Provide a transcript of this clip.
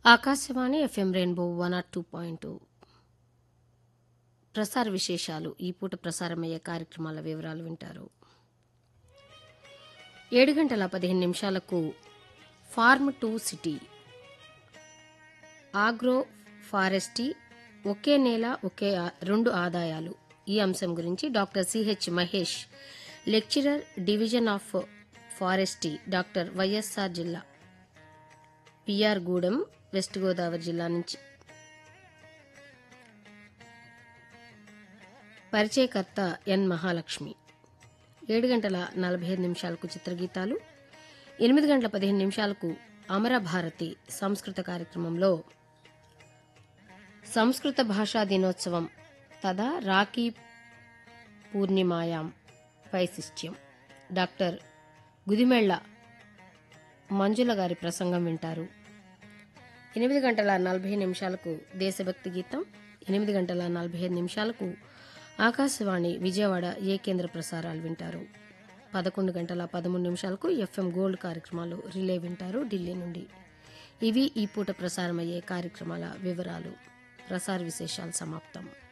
Akashvani FM rainbow one R two point two ప్రసార విశేషాలు ఈ పూట ప్రసారమయ్యే కార్యక్రమాల వివరాలు వింటారు ఏడు గంటల పదిహేను నిమిషాలకు farm to city agro forestry ఒకే నేల ఒకే ఆ- రెండు ఆదాయాలు ఈ అంశం గురించి doctor CH Mahesh lecturer division of forestry doctor YSR జిల్లా పిఆర్ గూడెం వెస్ట్ గోదావరి జిల్లా నుంచి పరిచయకర్త ఎన్ మహాలక్ష్మి ఏడు గంటల నలభై ఐదు నిమిషాలకు చిత్రగీతాలు ఎనిమిది గంటల పదిహేను నిమిషాలకు అమరభారతి సంస్కృత కార్యక్రమంలో సంస్కృత భాషా దినోత్సవం తదా రాఖీ పూర్ణిమాయాం వైశిష్ట్యం డాక్టర్ గుదిమెళ్ల మంజుల గారి ప్రసంగం వింటారు ఎనిమిది గంటల నలభై నిమిషాలకు దేశభక్తి గీతం ఎనిమిది గంటల నలభై ఐదు నిమిషాలకు ఆకాశవాణి విజయవాడ ఏ కేంద్ర ప్రసారాలు వింటారు పదకొండు గంటల పదమూడు నిమిషాలకు ఎఫ్ఎం గోల్డ్ కార్యక్రమాలు రిలే వింటారు ఢిల్లీ నుండి ఇవి ఈ పూట ప్రసారమయ్యే కార్యక్రమాల వివరాలు ప్రసార విశేషాలు సమాప్తం